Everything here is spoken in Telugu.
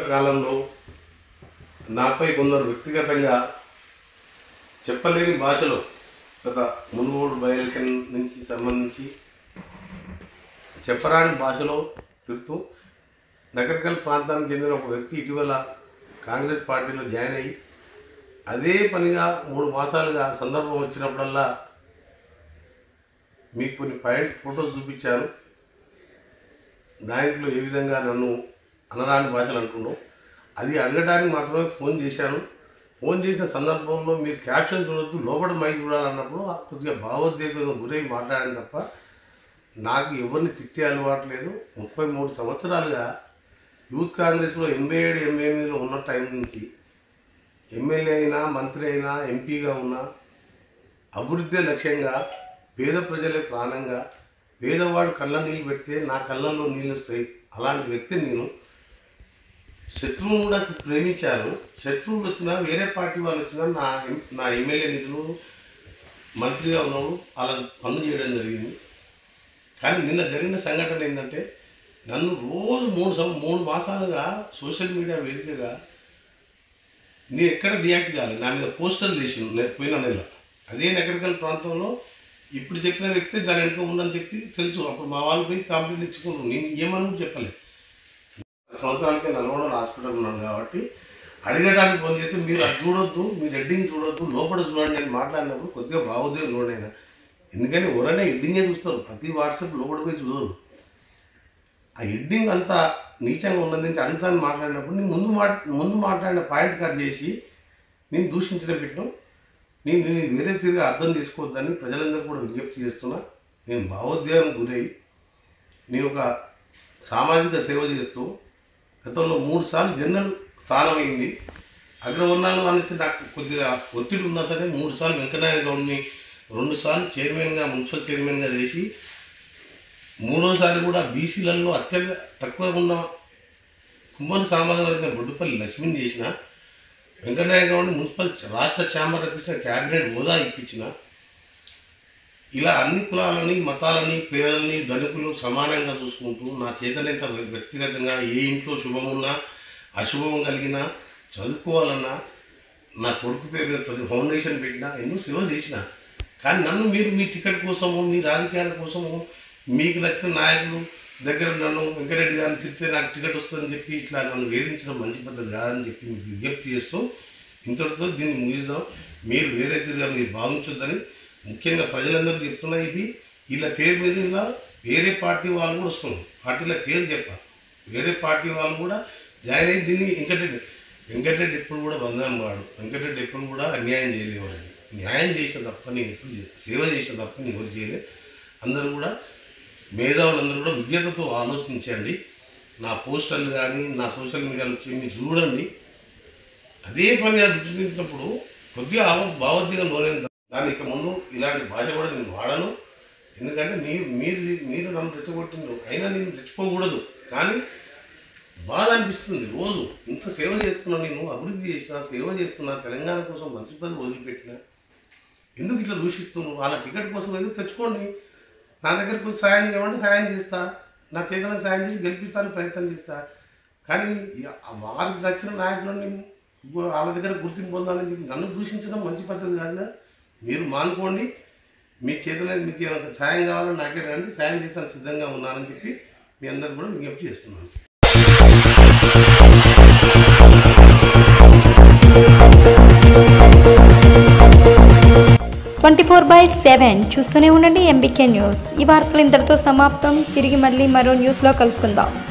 కాలంలో నాపై కొందరు వ్యక్తిగతంగా చెప్పలేని భాషలో గత మునుగోడు బై ఎలక్షన్ నుంచి సంబంధించి చెప్పరాని భాషలో తిరుగుతూ నగరికల్ ప్రాంతానికి చెందిన ఒక వ్యక్తి ఇటీవల కాంగ్రెస్ పార్టీలో జాయిన్ అయ్యి అదే పనిగా మూడు మాసాలుగా సందర్భం వచ్చినప్పుడల్లా మీకు కొన్ని పాయింట్ ఫోటోస్ చూపించాను దాంట్లో ఏ విధంగా నన్ను అనరాని భాషలు అంటున్నాం అది అడగడానికి మాత్రమే ఫోన్ చేశాను ఫోన్ చేసిన సందర్భంలో మీరు క్యాప్షన్ చూడొద్దు లోపల మైక్ చూడాలన్నప్పుడు కొద్దిగా భావోద్వేగం గురై మాట్లాడాను తప్ప నాకు ఎవరిని తిట్టే అలవాటు లేదు ముప్పై మూడు సంవత్సరాలుగా యూత్ కాంగ్రెస్లో ఎనభై ఏడు ఎనభై ఎనిమిదిలో ఉన్న టైం నుంచి ఎమ్మెల్యే అయినా మంత్రి అయినా ఎంపీగా ఉన్నా అభివృద్ధి లక్ష్యంగా పేద ప్రజలే ప్రాణంగా పేదవాడు కళ్ళ నీళ్ళు పెడితే నా కళ్ళల్లో నీళ్ళు వస్తాయి అలాంటి వ్యక్తిని నేను శత్రువును కూడా ప్రేమించాను శత్రువులు వచ్చినా వేరే పార్టీ వాళ్ళు వచ్చినా నా ఎం- నా ఎమ్మెల్యే నిధులు మంత్రిగా ఉన్నప్పుడు అలా పనులు చేయడం జరిగింది కానీ నిన్న జరిగిన సంఘటన ఏంటంటే నన్ను రోజు మూడు సం మూడు మాసాలుగా సోషల్ మీడియా వేదికగా నీ ఎక్కడ రియాక్ట్ కావాలి నా మీద పోస్టర్లు వేసి పోయిన నెల అదే నగరికల్ ప్రాంతంలో ఇప్పుడు చెప్పిన వ్యక్తి దాని వెనుక ఉందని చెప్పి తెలుసు అప్పుడు మా వాళ్ళు పోయి కంప్లైంట్ ఇచ్చుకుంటారు నేను ఏమని కూడా చెప్పలేదు సంవత్సరాలకే నల్గొండ హాస్పిటల్ ఉన్నాను కాబట్టి అడగడానికి ఫోన్ చేస్తే మీరు అది చూడొద్దు మీరు హెడ్డింగ్ చూడొద్దు లోపల చూడండి అని మాట్లాడినప్పుడు కొద్దిగా బాగోద్యం చూడైనా ఎందుకని ఎవరైనా హెడ్డింగే చూస్తారు ప్రతి వాట్సాప్ లోపల పోయి చూడరు ఆ హెడ్డింగ్ అంతా నీచంగా ఉన్నది నుంచి అడుగుతాను మాట్లాడినప్పుడు నేను ముందు మాట్ ముందు మాట్లాడిన పాయింట్ కట్ చేసి నేను దూషించడం పెట్టడం నేను నేను వేరే తీరుగా అర్థం చేసుకోవద్దని ప్రజలందరూ కూడా విజ్ఞప్తి చేస్తున్నా నేను భావోద్వేగం గురై నేను ఒక సామాజిక సేవ చేస్తూ గతంలో మూడు సార్లు జనరల్ స్థానం అయింది అగ్రవర్ణాలు అనేసి నాకు కొద్దిగా ఒత్తిడి ఉన్నా సరే మూడు సార్లు వెంకటనారాయణ గౌడ్ని రెండు సార్లు చైర్మన్గా మున్సిపల్ చైర్మన్గా చేసి మూడోసారి కూడా బీసీలలో అత్యంత తక్కువ ఉన్న కుమ్మరి సామాజిక వర్గం బొడ్డుపల్లి లక్ష్మిని చేసిన వెంకటనారాయణ గౌడ్ని మున్సిపల్ రాష్ట్ర ఛాంబర్ అధ్యక్ష క్యాబినెట్ హోదా ఇప్పించిన ఇలా అన్ని కులాలని మతాలని పేదలని ధనికులు సమానంగా చూసుకుంటూ నా చేతనైతే వ్యక్తిగతంగా ఏ ఇంట్లో శుభమున్నా అశుభం కలిగినా చదువుకోవాలన్నా నా కొడుకు పేరు మీద ప్రతి ఫౌండేషన్ పెట్టినా ఎన్నో సేవ చేసిన కానీ నన్ను మీరు మీ టికెట్ కోసము మీ రాజకీయాల కోసము మీకు నచ్చిన నాయకులు దగ్గర నన్ను వెంకరెడ్డి గారిని తిరిగితే నాకు టికెట్ వస్తుందని చెప్పి ఇట్లా నన్ను వేధించడం మంచి పద్ధతి కాదని చెప్పి మీకు విజ్ఞప్తి చేస్తూ ఇంతటితో దీన్ని ముగిద్దాం మీరు వేరే తీరుగా మీరు భావించొద్దని ముఖ్యంగా ప్రజలందరూ చెప్తున్నా ఇది వీళ్ళ పేరు మీద ఇలా వేరే పార్టీ వాళ్ళు కూడా వస్తున్నారు పార్టీల పేరు చెప్పాలి వేరే పార్టీ వాళ్ళు కూడా జాయిన్ అయ్యి దీన్ని వెంకటరెడ్డి వెంకటరెడ్డి ఎప్పుడు కూడా బంధం వాడు వెంకటరెడ్డి ఎప్పుడు కూడా అన్యాయం చేయలేవాడు న్యాయం చేసిన తప్ప నేను ఎప్పుడు చే- సేవ చేసిన తప్ప నేను ఎవరు చేయలేదు అందరూ కూడా మేధావులందరూ కూడా విజ్ఞతతో ఆలోచించండి నా పోస్టర్లు కానీ నా సోషల్ మీడియాలో వచ్చి మీరు చూడండి అదే పనిగా దృష్టించినప్పుడు కొద్దిగా ఆవ- భావోద్వేగం లోనే దాని ఇక ముందు ఇలాంటి భాష కూడా నేను వాడను ఎందుకంటే మీరు మీరు మీరు నన్ను రెచ్చగొట్టిండ్రు అయినా నేను రెచ్చిపోకూడదు కానీ బాధ అనిపిస్తుంది రోజు ఇంత సేవ చేస్తున్నా నేను అభివృద్ధి చేసిన సేవ చేస్తున్నా తెలంగాణ కోసం మంచి పని వదిలిపెట్టిన ఎందుకు ఇట్లా దూషిస్తున్నావు వాళ్ళ టికెట్ కోసం ఏదో తెచ్చుకోండి నా దగ్గరకు వచ్చి సాయం చేయమంటే సాయం చేస్తా నా చేతన సాయం చేసి గెలిపిస్తాను ప్రయత్నం చేస్తా కానీ ఈ- ఆ వారికి నచ్చిన నాయకులని గు- వాళ్ళ దగ్గర గుర్తింపు పొందాలని చెప్పి నన్ను దూషించడం మంచి పద్ధతి కాదుగా మీరు మానుకోండి మీ చేతన మీకు ఏమైనా సాయం కావాలని నాకే రండి సాయం చేస్తాను సిద్ధంగా ఉన్నానని చెప్పి మీ అందరు కూడా విజ్ఞప్తి చేస్తున్నాను ట్వంటీ ఫోర్ బై సెవెన్ చూస్తూనే ఉండండి ఎంబీకే న్యూస్ ఈ వార్తలు ఇంతటితో సమాప్తం తిరిగి మళ్ళీ మరో న్యూస్లో కలుసుకుందాం